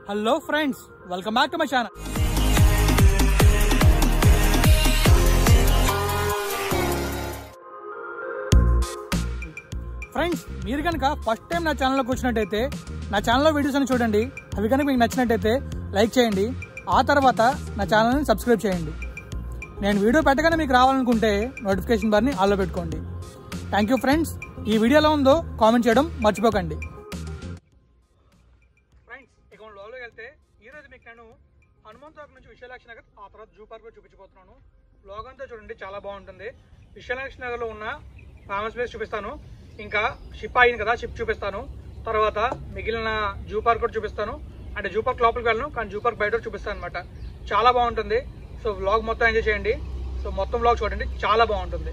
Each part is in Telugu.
hello friends welcome back to my channel friends మీరు కనుక ఫస్ట్ టైం నా ఛానల్లోకి వచ్చినట్టయితే నా ఛానల్లో వీడియోస్ అని చూడండి అవి కనుక మీకు నచ్చినట్టయితే లైక్ చేయండి ఆ తర్వాత నా ఛానల్ని సబ్స్క్రైబ్ చేయండి నేను వీడియో పెట్టగానే మీకు రావాలనుకుంటే నోటిఫికేషన్ బార్ని ఆల్లో పెట్టుకోండి థ్యాంక్ యూ ఫ్రెండ్స్ ఈ వీడియో ఎలా ఉందో కామెంట్ చేయడం మర్చిపోకండి ఫ్రెండ్స్ ఇక లోపలికి వెళ్తే ఈ రోజు మీకు నేను హనుమంతోక నుంచి విశాలాక్షి నగర్ ఆ తర్వాత జూ పార్క్ చూపించబోతున్నాను బ్లాగ్ అంతా చూడండి చాలా బాగుంటుంది విశాలాక్షి నగర్లో ఉన్న ఫేమస్ ప్లేస్ చూపిస్తాను ఇంకా షిప్ అయింది కదా షిప్ చూపిస్తాను తర్వాత మిగిలిన జూ పార్క్ కూడా చూపిస్తాను అంటే జూ పార్క్ లోపలికి వెళ్ళను కానీ జూ పార్క్ బయట కూడా చూపిస్తాను అనమాట చాలా బాగుంటుంది సో వ్లాగ్ మొత్తం ఎంజాయ్ చేయండి సో మొత్తం వ్లాగ్ చూడండి చాలా బాగుంటుంది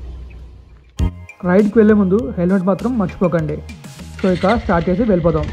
రైడ్కి వెళ్ళే ముందు హెల్మెట్ మాత్రం మర్చిపోకండి సో ఇక స్టార్ట్ చేసి వెళ్ళిపోదాం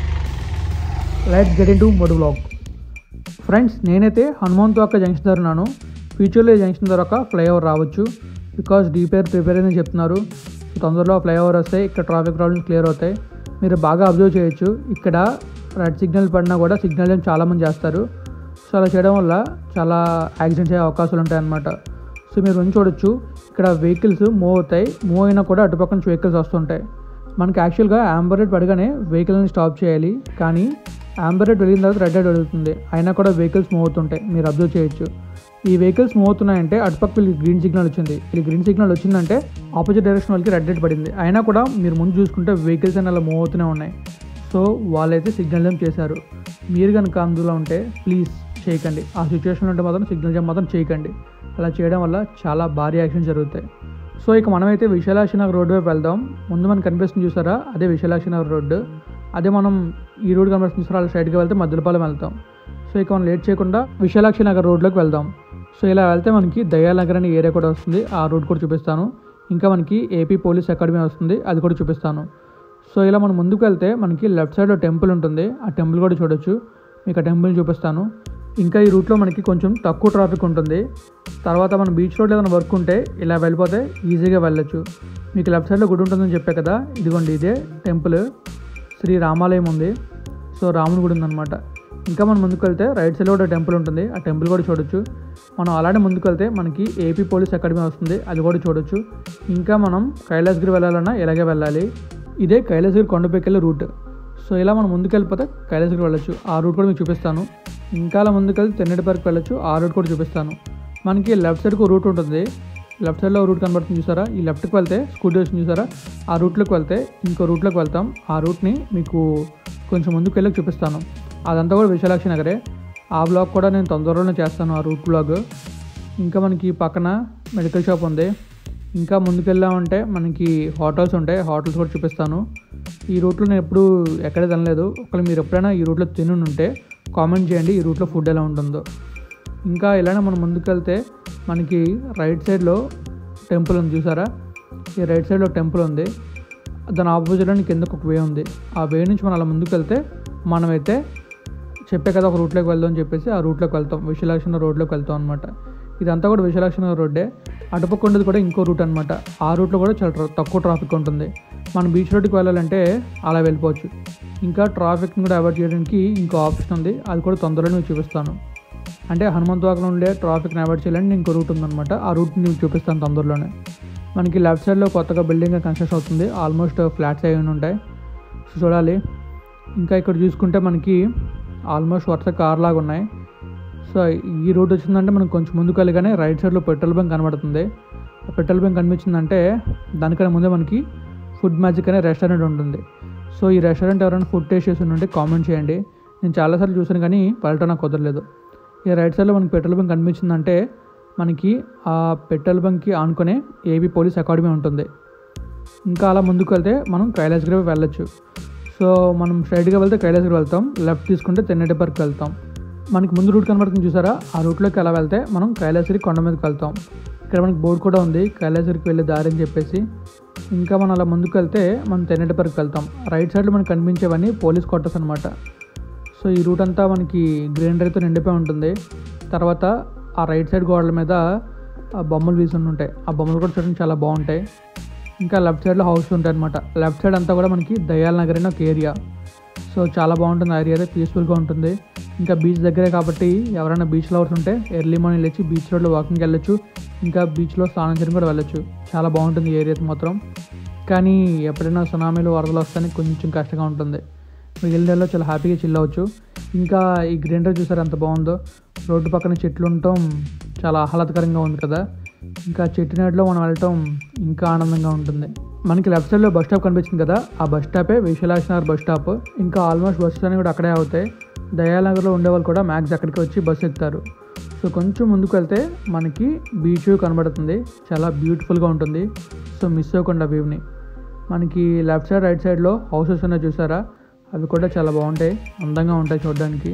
light get in to mode blog friends నేనైతే హనుమంతవాక జంక్షన్ దగ్గర ఉన్నాను ఫ్యూచర్లో ఈ జంక్షన్ దగ్గర ఒక ఫ్లైఓవర్ రావచ్చు బికాస్ డీపేర్ ప్రిపేర్ అని చెప్తున్నారు తొందరలో ఫ్లైఓవర్ వస్తే ఇక్కడ ట్రాఫిక్ ప్రాబ్లమ్స్ క్లియర్ అవుతాయి మీరు బాగా అబ్జర్వ్ చేయొచ్చు ఇక్కడ రెడ్ సిగ్నల్ పడినా కూడా సిగ్నల్ చాలామంది చేస్తారు సో అలా చేయడం వల్ల చాలా యాక్సిడెంట్స్ అయ్యే అవకాశాలు ఉంటాయి అన్నమాట సో మీరు మంచి చూడొచ్చు ఇక్కడ వెహికల్స్ మూవ్ అవుతాయి మూవ్ అయినా కూడా అటుపక్క నుంచి వెహికల్స్ వస్తుంటాయి మనకి యాక్చువల్గా ఆంబర్ రెడ్ పడగానే వెహికల్ని స్టాప్ చేయాలి కానీ ఆంబర్ రెడ్ వెళ్ళిన తర్వాత రెడ్ రెడ్ వెళ్తుంది అయినా కూడా వెహికల్స్ మూవ్ అవుతుంటాయి మీరు అబ్జర్వ్ చేయొచ్చు ఈ వెహికల్స్ మూవ్ అవుతున్నాయంటే అటుపక్క వీళ్ళకి గ్రీన్ సిగ్నల్ వచ్చింది వీళ్ళకి గ్రీన్ సిగ్నల్ వచ్చిందంటే ఆపోజిట్ డైరెక్షన్ వాళ్ళకి రెడ్ రెడ్ పడింది అయినా కూడా మీరు ముందు చూసుకుంటే వెహికల్స్ అని అలా మూవ్ అవుతూనే ఉన్నాయి సో వాళ్ళైతే సిగ్నల్ జంప్ చేశారు మీరు కనుక అందులో ఉంటే ప్లీజ్ చేయకండి ఆ సిచ్యువేషన్ ఉంటే మాత్రం సిగ్నల్ జంప్ మాత్రం చేయకండి అలా చేయడం వల్ల చాలా భారీ యాక్సిడెంట్ జరుగుతాయి సో ఇక మనమైతే విశాలాక్షి నగర్ రోడ్డు వైపు వెళ్దాం ముందు మనకు కనిపిస్తుంది చూసారా అదే విశాలాక్షి నగర్ రోడ్డు అదే మనం ఈ రోడ్ కనిపిస్తుంది చూసారా అలా స్ట్రైట్గా వెళ్తే మద్దులపాలెం వెళ్తాం సో ఇక మనం లేట్ చేయకుండా విశాలాక్షి నగర్ రోడ్లోకి వెళ్దాం సో ఇలా వెళ్తే మనకి దయానగర్ అనే ఏరియా కూడా వస్తుంది ఆ రోడ్ కూడా చూపిస్తాను ఇంకా మనకి ఏపీ పోలీస్ అకాడమీ వస్తుంది అది కూడా చూపిస్తాను సో ఇలా మనం ముందుకు వెళ్తే మనకి లెఫ్ట్ సైడ్లో టెంపుల్ ఉంటుంది ఆ టెంపుల్ కూడా చూడొచ్చు మీకు ఆ టెంపుల్ చూపిస్తాను ఇంకా ఈ రూట్లో మనకి కొంచెం తక్కువ ట్రాఫిక్ ఉంటుంది తర్వాత మన బీచ్ రోడ్ ఏదైనా వర్క్ ఉంటే ఇలా వెళ్ళిపోతే ఈజీగా వెళ్ళొచ్చు మీకు లెఫ్ట్ సైడ్లో గుడి ఉంటుందని చెప్పే కదా ఇదిగోండి ఇదే టెంపుల్ శ్రీ రామాలయం ఉంది సో రాముని గుడి ఉందన్నమాట ఇంకా మనం ముందుకు వెళ్తే రైట్ సైడ్లో కూడా టెంపుల్ ఉంటుంది ఆ టెంపుల్ కూడా చూడొచ్చు మనం అలానే ముందుకు వెళ్తే మనకి ఏపీ పోలీస్ అకాడమీ వస్తుంది అది కూడా చూడొచ్చు ఇంకా మనం కైలాసగిరి వెళ్ళాలన్నా ఇలాగే వెళ్ళాలి ఇదే కైలాసగిరి కొండపైకెళ్ళే రూట్ సో ఇలా మనం ముందుకు వెళ్ళిపోతే కైలాసగిరి వెళ్ళొచ్చు ఆ రూట్ కూడా మీకు చూపిస్తాను ఇంకా అలా ముందుకు వెళ్తే తెన్నటి పార్క్ వెళ్ళొచ్చు ఆ రూట్ కూడా చూపిస్తాను మనకి లెఫ్ట్ సైడ్కి రూట్ ఉంటుంది లెఫ్ట్ సైడ్లో రూట్ కనబడుతుంది చూసారా ఈ లెఫ్ట్కి వెళ్తే స్కూటీ వస్తుంది చూసారా ఆ రూట్లోకి వెళ్తే ఇంకో రూట్లోకి వెళ్తాం ఆ రూట్ని మీకు కొంచెం ముందుకు వెళ్ళి చూపిస్తాను అదంతా కూడా విశాలాక్షి నగరే ఆ బ్లాగ్ కూడా నేను తొందరలోనే చేస్తాను ఆ రూట్ బ్లాగ్ ఇంకా మనకి పక్కన మెడికల్ షాప్ ఉంది ఇంకా ముందుకు వెళ్ళామంటే మనకి హోటల్స్ ఉంటాయి హోటల్స్ కూడా చూపిస్తాను ఈ రూట్లో నేను ఎప్పుడు ఎక్కడ తినలేదు ఒకవేళ మీరు ఎప్పుడైనా ఈ రూట్లో తిని ఉంటే కామెంట్ చేయండి ఈ రూట్లో ఫుడ్ ఎలా ఉంటుందో ఇంకా ఇలానే మనం ముందుకు వెళ్తే మనకి రైట్ సైడ్లో టెంపుల్ ఉంది చూసారా ఈ రైట్ సైడ్లో టెంపుల్ ఉంది దాని ఆపోజిట్లో కిందకు ఒక వే ఉంది ఆ వే నుంచి మనం అలా ముందుకు వెళ్తే మనమైతే చెప్పే కదా ఒక రూట్లోకి వెళ్దాం అని చెప్పేసి ఆ రూట్లోకి వెళ్తాం విశాలాక్షణ రోడ్లోకి వెళ్తాం అనమాట ఇదంతా కూడా విశాలాక్షణ రోడ్డే అటుపక్క ఉండేది కూడా ఇంకో రూట్ అనమాట ఆ రూట్లో కూడా చాలా ట్ర- తక్కువ ట్రాఫిక్ ఉంటుంది మనం బీచ్ రోడ్డుకి వెళ్ళాలంటే అలా వెళ్ళిపోవచ్చు ఇంకా ట్రాఫిక్ని కూడా అవాయిడ్ చేయడానికి ఇంకో ఆప్షన్ ఉంది అది కూడా తొందరలో మీకు చూపిస్తాను అంటే హనుమంతవాకలో ఉండే ట్రాఫిక్ని అవాయిడ్ చేయాలంటే ఇంకో రూట్ ఉందన్నమాట ఆ రూట్ని మీకు చూపిస్తాను తొందరలోనే మనకి లెఫ్ట్ సైడ్లో కొత్తగా బిల్డింగ్ కన్స్ట్రక్షన్ అవుతుంది ఆల్మోస్ట్ ఫ్లాట్స్ అయి ఉంటాయి సో చూడాలి ఇంకా ఇక్కడ చూసుకుంటే మనకి ఆల్మోస్ట్ వరుస కార్ లాగా ఉన్నాయి సో ఈ రోడ్ వచ్చిందంటే మనం కొంచెం ముందుకు వెళ్ళగానే రైట్ సైడ్లో పెట్రోల్ బంక్ కనబడుతుంది ఆ పెట్రోల్ బంక్ కనిపించిందంటే దానికన్నా ముందే మనకి ఫుడ్ మ్యాజిక్ అనే రెస్టారెంట్ ఉంటుంది సో ఈ రెస్టారెంట్ ఎవరైనా ఫుడ్ టేస్ట్ చేసి ఉంటే కామెంట్ చేయండి నేను చాలాసార్లు చూసాను కానీ వెళ్ళటం నాకు కుదరలేదు ఈ రైట్ సైడ్లో మనకి పెట్రోల్ బంక్ కనిపించిందంటే మనకి ఆ పెట్రోల్ బంక్కి ఆనుకునే ఏబీ పోలీస్ అకాడమీ ఉంటుంది ఇంకా అలా ముందుకు వెళ్తే మనం కైలాసగిరి వెళ్ళొచ్చు సో మనం స్ట్రైట్గా వెళ్తే కైలాసగిరి వెళ్తాం లెఫ్ట్ తీసుకుంటే తెన్నటి పార్క్ వెళ్తాం మనకి ముందు రూట్ కనబడుతుంది చూసారా ఆ రూట్లోకి ఎలా వెళ్తే మనం కైలాసగిరి కొండ మీదకి వెళ్తాం ఇక్కడ మనకి బోర్డు కూడా ఉంది కైలాసగిరికి వెళ్ళే దారి అని చెప్పేసి ఇంకా మనం అలా ముందుకు వెళ్తే మనం తెన్నటి పార్క్ వెళ్తాం రైట్ సైడ్లో మనకు కనిపించేవన్నీ పోలీస్ క్వార్టర్స్ అనమాట సో ఈ రూట్ అంతా మనకి గ్రీనరీతో నిండిపోయి ఉంటుంది తర్వాత ఆ రైట్ సైడ్ గోడల మీద ఆ బొమ్మలు వేసి ఉంటాయి ఆ బొమ్మలు కూడా చూడడానికి చాలా బాగుంటాయి ఇంకా లెఫ్ట్ సైడ్లో హౌస్ ఉంటాయి అనమాట లెఫ్ట్ సైడ్ అంతా కూడా మనకి దయాల్ నగర్ అనే ఒక ఏరియా సో చాలా బాగుంటుంది ఆ ఏరియా అయితే పీస్ఫుల్గా ఉంటుంది ఇంకా బీచ్ దగ్గరే కాబట్టి ఎవరైనా బీచ్ లవర్స్ ఉంటే ఎర్లీ మార్నింగ్ లేచి బీచ్ రోడ్లో వాకింగ్కి వెళ్ళొచ్చు ఇంకా బీచ్లో స్నానం చేయడం కూడా వెళ్ళొచ్చు చాలా బాగుంటుంది ఈ ఏరియా అయితే మాత్రం కానీ ఎప్పుడైనా సునామీలు వరదలు వస్తాయని కొంచెం కష్టంగా ఉంటుంది మిగిలిన నెలలో చాలా హ్యాపీగా చిల్ అవ్వచ్చు ఇంకా ఈ గ్రీనరీ చూసారు ఎంత బాగుందో రోడ్డు పక్కన చెట్లు ఉండటం చాలా ఆహ్లాదకరంగా ఉంది కదా ఇంకా చెట్టు నీడలో మనం వెళ్ళటం ఇంకా ఆనందంగా ఉంటుంది మనకి లెఫ్ట్ సైడ్లో బస్ స్టాప్ కనిపించింది కదా ఆ బస్ స్టాపే విశాలాక్ష నగర్ బస్ స్టాప్ ఇంకా ఆల్మోస్ట్ బస్సులు అన్నీ కూడా అక్కడే అవుతాయి దయానగర్లో ఉండే వాళ్ళు కూడా మ్యాక్స్ అక్కడికి వచ్చి బస్సు ఎక్కుతారు సో కొంచెం ముందుకు వెళ్తే మనకి బీచ్ కనబడుతుంది చాలా బ్యూటిఫుల్గా ఉంటుంది సో మిస్ అవ్వకుండా వ్యూని మనకి లెఫ్ట్ సైడ్ రైట్ సైడ్లో హౌసెస్ ఉన్నాయి చూసారా అవి కూడా చాలా బాగుంటాయి అందంగా ఉంటాయి చూడడానికి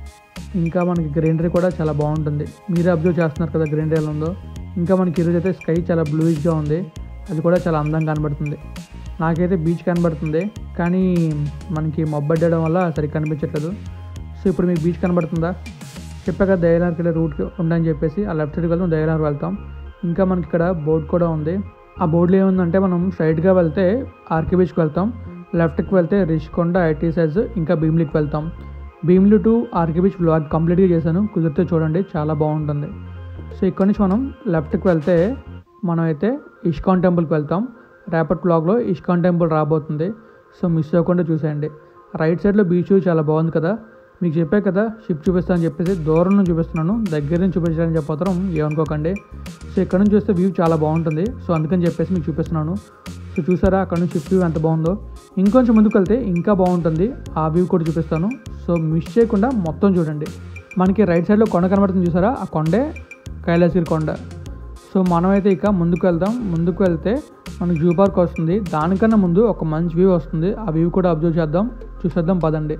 ఇంకా మనకి గ్రీనరీ కూడా చాలా బాగుంటుంది మీరే అబ్జర్వ్ చేస్తున్నారు కదా గ్రీనరీ ఎలా ఉందో ఇంకా మనకి ఈరోజు అయితే స్కై చాలా బ్లూయిష్గా ఉంది అది కూడా చాలా అందంగా కనబడుతుంది నాకైతే బీచ్ కనబడుతుంది కానీ మనకి మబ్బడ్డడం వల్ల సరిగ్గా కనిపించట్లేదు సో ఇప్పుడు మీకు బీచ్ కనబడుతుందా చెప్పాక దయలార్కి వెళ్ళే రూట్ ఉందని చెప్పేసి ఆ లెఫ్ట్ సైడ్కి వెళ్తాం దయలార్ వెళ్తాం ఇంకా మనకి ఇక్కడ బోర్డు కూడా ఉంది ఆ బోర్డులో ఏముందంటే మనం స్ట్రైట్గా వెళ్తే ఆర్కే బీచ్కి వెళ్తాం లెఫ్ట్కి వెళ్తే రిషికొండ ఐటీ సైజ్ ఇంకా భీమ్లీకి వెళ్తాం Bheemili to RK beach blog కంప్లీట్గా చేశాను కుదిరితే చూడండి చాలా బాగుంటుంది సో ఇక్కడ నుంచి మనం లెఫ్ట్కి వెళ్తే మనం అయితే ఇష్కాన్ టెంపుల్కి వెళ్తాం రేపటి బ్లాగ్లో ఇష్కాన్ టెంపుల్ రాబోతుంది సో మిస్ అవ్వకుండా చూసేయండి రైట్ సైడ్లో బీచ్ చాలా బాగుంది కదా మీకు చెప్పే కదా షిప్ చూపిస్తానని చెప్పేసి దూరం నుంచి చూపిస్తున్నాను దగ్గర నుంచి చూపించాలని చెప్పడం ఏమనుకోకండి సో ఇక్కడ నుంచి చూస్తే వ్యూ చాలా బాగుంటుంది సో అందుకని చెప్పేసి మీకు చూపిస్తున్నాను సో చూసారా అక్కడ నుంచి షిప్ వ్యూ ఎంత బాగుందో ఇంకొంచెం ముందుకు వెళ్తే ఇంకా బాగుంటుంది ఆ వ్యూ కూడా చూపిస్తాను సో మిస్ చేయకుండా మొత్తం చూడండి మనకి రైట్ సైడ్లో కొండ కనబడుతుంది చూసారా ఆ కొండే కైలాసగిరి కొండ సో మనమైతే ఇక ముందుకు వెళ్దాం ముందుకు వెళ్తే మనకి జూ పార్క్ వస్తుంది దానికన్నా ముందు ఒక మంచి వ్యూ వస్తుంది ఆ వ్యూ కూడా అబ్జర్వ్ చేద్దాం చూసేద్దాం పదండి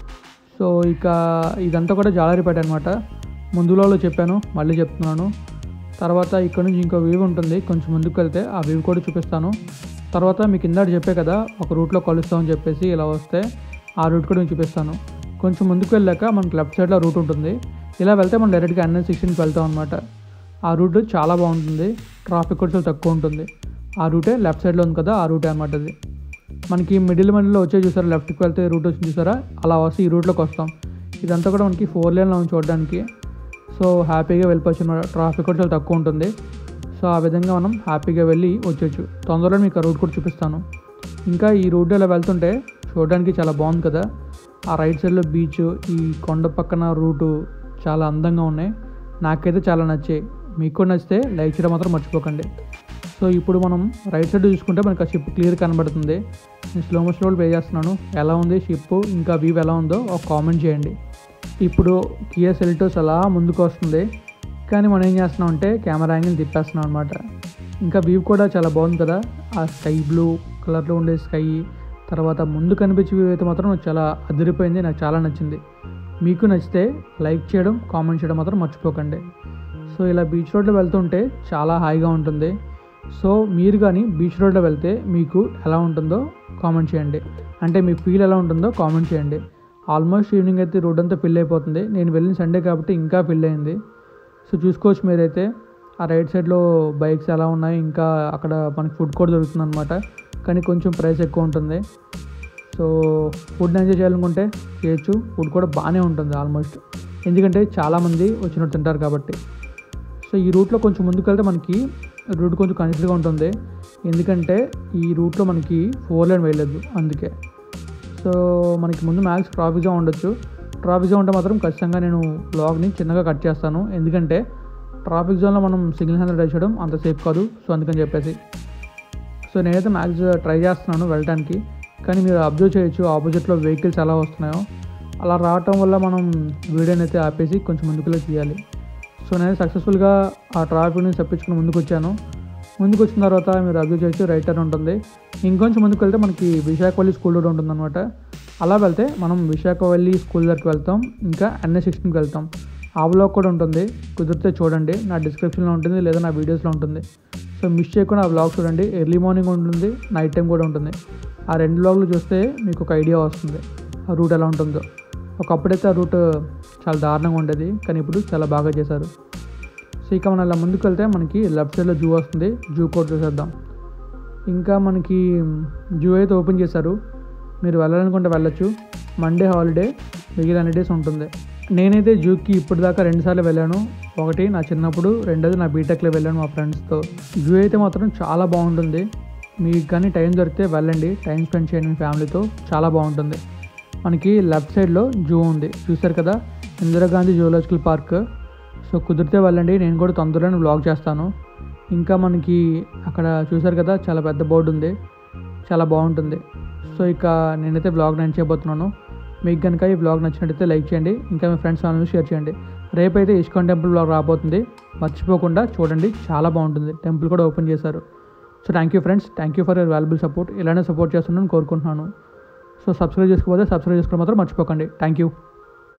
సో ఇక ఇదంతా కూడా జాలరిపేట అనమాట ముందులో చెప్పాను మళ్ళీ చెప్తున్నాను తర్వాత ఇక్కడ నుంచి ఇంకో వ్యూ ఉంటుంది కొంచెం ముందుకు వెళ్తే ఆ వ్యూ కూడా చూపిస్తాను తర్వాత మీకు ఇందాక చెప్పే కదా ఒక రూట్లో కలుస్తామని చెప్పేసి ఇలా వస్తే ఆ రూట్ కూడా నేను చూపిస్తాను కొంచెం ముందుకు వెళ్ళాక మనకి లెఫ్ట్ సైడ్లో రూట్ ఉంటుంది ఇలా వెళ్తే మనం డైరెక్ట్గా ఎన్ఎన్ సిక్స్టీన్కి వెళ్తాం అనమాట ఆ రూట్ చాలా బాగుంటుంది ట్రాఫిక్ కూడా చాలా తక్కువ ఉంటుంది ఆ రూటే లెఫ్ట్ సైడ్లో ఉంది కదా ఆ రూటే అనమాట అది మనకి మిడిల్ మధ్యలో వచ్చే చూసారా లెఫ్ట్కి వెళ్తే రూట్ వచ్చింది చూసారా అలా వస్తే ఈ రూట్లోకి వస్తాం ఇదంతా కూడా మనకి ఫోర్ లేన్లో ఉంది చూడడానికి సో హ్యాపీగా వెళ్ళిపోవచ్చు అనమాట ట్రాఫిక్ కూడా చాలా తక్కువ ఉంటుంది సో ఆ విధంగా మనం హ్యాపీగా వెళ్ళి వచ్చేయచ్చు తొందరలో మీకు ఆ రూట్ కూడా చూపిస్తాను ఇంకా ఈ రూట్ ఇలా వెళ్తుంటే చూడడానికి చాలా బాగుంది కదా ఆ రైట్ సైడ్లో బీచ్ ఈ కొండ పక్కన రూటు చాలా అందంగా ఉన్నాయి నాకైతే చాలా నచ్చాయి మీకు కూడా నచ్చితే లైక్ చేయడం మాత్రం మర్చిపోకండి సో ఇప్పుడు మనం రైట్ సైడ్ చూసుకుంటే మనకి ఆ షిప్ క్లియర్ కనబడుతుంది నేను స్లో మోషన్ పే చేస్తున్నాను ఎలా ఉంది షిప్ ఇంకా వ్యూ ఎలా ఉందో ఒక కామెంట్ చేయండి ఇప్పుడు కియా సెల్టోస్ అలా ముందుకు వస్తుంది కానీ మనం ఏం చేస్తున్నాం అంటే కెమెరా యాంగిల్ తిప్పేస్తున్నాం అనమాట ఇంకా వ్యూ కూడా చాలా బాగుంది కదా ఆ స్కై బ్లూ కలర్లో ఉండే స్కై తర్వాత ముందు కనిపించే వ్యూ అయితే మాత్రం నాకు చాలా అదిరిపోయింది నాకు చాలా నచ్చింది మీకు నచ్చితే లైక్ చేయడం కామెంట్ చేయడం మాత్రం మర్చిపోకండి సో ఇలా బీచ్ రోడ్లో వెళ్తుంటే చాలా హాయిగా ఉంటుంది సో మీరు కానీ బీచ్ రోడ్లో వెళ్తే మీకు ఎలా ఉంటుందో కామెంట్ చేయండి అంటే మీ ఫీల్ ఎలా ఉంటుందో కామెంట్ చేయండి ఆల్మోస్ట్ ఈవినింగ్ అయితే రోడ్ అంతా ఫిల్ అయిపోతుంది నేను వెళ్ళిన సండే కాబట్టి ఇంకా ఫిల్ అయింది సో చూసుకోవచ్చు మీరైతే ఆ రైట్ సైడ్లో బైక్స్ ఎలా ఉన్నాయి ఇంకా అక్కడ మనకి ఫుడ్ కూడా దొరుకుతుంది అనమాట కానీ కొంచెం ప్రైస్ ఎక్కువ ఉంటుంది సో ఫుడ్ ఎంజాయ్ చేయాలనుకుంటే చేయొచ్చు ఫుడ్ కూడా బాగానే ఉంటుంది ఆల్మోస్ట్ ఎందుకంటే చాలామంది వచ్చినట్టు తింటారు కాబట్టి సో ఈ రూట్లో కొంచెం ముందుకు వెళ్తే మనకి రూట్ కొంచెం కన్సిడర్గా ఉంటుంది ఎందుకంటే ఈ రూట్లో మనకి ఫోర్ లైన్ వేయలేదు అందుకే సో మనకి ముందు మ్యాక్స్ ట్రాఫిక్గా ఉండొచ్చు ట్రాఫిక్ జోన్ ఉంటే మాత్రం ఖచ్చితంగా నేను బ్లాగ్ని చిన్నగా కట్ చేస్తాను ఎందుకంటే ట్రాఫిక్ జోన్లో మనం సిగ్నల్ హ్యాండ్ డ్రైవ్ చేయడం అంత సేఫ్ కాదు సో అందుకని చెప్పేసి సో నేనైతే మ్యాక్స్ ట్రై చేస్తున్నాను వెళ్ళడానికి కానీ మీరు అబ్జర్వ్ చేయొచ్చు ఆపోజిట్లో వెహికల్స్ ఎలా వస్తున్నాయో అలా రావటం వల్ల మనం వీడియోని అయితే ఆపేసి కొంచెం ముందుకు తీయాలి సో నేను సక్సెస్ఫుల్గా ఆ ట్రాఫిక్ని తప్పించుకుని ముందుకు వచ్చాను ముందుకు వచ్చిన తర్వాత మీరు అబ్జర్వ్ చేయొచ్చు రైట్ టర్న్ ఉంటుంది ఇంకొంచెం ముందుకు వెళ్తే మనకి విశాఖపల్లి స్కూల్ రోడ్ ఉంటుంది అనమాట అలా వెళ్తే మనం విశాఖపల్లి స్కూల్ దగ్గరికి వెళ్తాం ఇంకా ఎన్ఎస్ సిక్స్టీన్కి వెళ్తాం ఆ బ్లాగ్ కూడా ఉంటుంది కుదిరితే చూడండి నా డిస్క్రిప్షన్లో ఉంటుంది లేదా నా వీడియోస్లో ఉంటుంది సో మిస్ చేయకుండా ఆ బ్లాగ్ చూడండి ఎర్లీ మార్నింగ్ ఉంటుంది నైట్ టైం కూడా ఉంటుంది ఆ రెండు బ్లాగ్లు చూస్తే మీకు ఒక ఐడియా వస్తుంది ఆ రూట్ ఎలా ఉంటుందో ఒకప్పుడైతే ఆ రూట్ చాలా దారుణంగా ఉండేది కానీ ఇప్పుడు చాలా బాగా చేశారు సో ఇక మనం అలా ముందుకు వెళ్తే మనకి లెఫ్ట్ సైడ్లో జూ వస్తుంది జూ కోడ్ చూసేద్దాం ఇంకా మనకి జూ అయితే ఓపెన్ చేశారు మీరు వెళ్ళాలనుకుంటే వెళ్ళొచ్చు మండే హాలిడే మిగిలిన డేస్ ఉంటుంది నేనైతే జూకి ఇప్పటిదాకా రెండుసార్లు వెళ్ళాను ఒకటి నా చిన్నప్పుడు రెండోది నా బీటెక్లో వెళ్ళాను మా ఫ్రెండ్స్తో జూ అయితే మాత్రం చాలా బాగుంటుంది మీకు కానీ టైం దొరికితే వెళ్ళండి టైం స్పెండ్ చేయండి మీ ఫ్యామిలీతో చాలా బాగుంటుంది మనకి లెఫ్ట్ సైడ్లో జూ ఉంది చూసారు కదా ఇందిరాగాంధీ జూలాజికల్ పార్క్ సో కుదిరితే వెళ్ళండి నేను కూడా తొందరలోనే బ్లాగ్ చేస్తాను ఇంకా మనకి అక్కడ చూసారు కదా చాలా పెద్ద బోర్డు ఉంది చాలా బాగుంటుంది సో ఇక నేనైతే బ్లాగ్ నేను చేయబోతున్నాను మీకు కనుక ఈ బ్లాగ్ నచ్చినట్టయితే లైక్ చేయండి ఇంకా మీ ఫ్రెండ్స్ ఫ్యామిలీ షేర్ చేయండి రేపైతే ఇస్కాన్ టెంపుల్ బ్లాగ్ రాబోతుంది మర్చిపోకుండా చూడండి చాలా బాగుంటుంది టెంపుల్ కూడా ఓపెన్ చేశారు so thank you friends thank you for your valuable support ఇలానే సపోర్ట్ చేస్తున్నాను కోరుకుంటున్నాను సో సబ్స్క్రైబ్ చేసుకోకపోతే సబ్స్క్రైబ్ చేసుకోవడం మాత్రం మర్చిపోకండి థ్యాంక్ యూ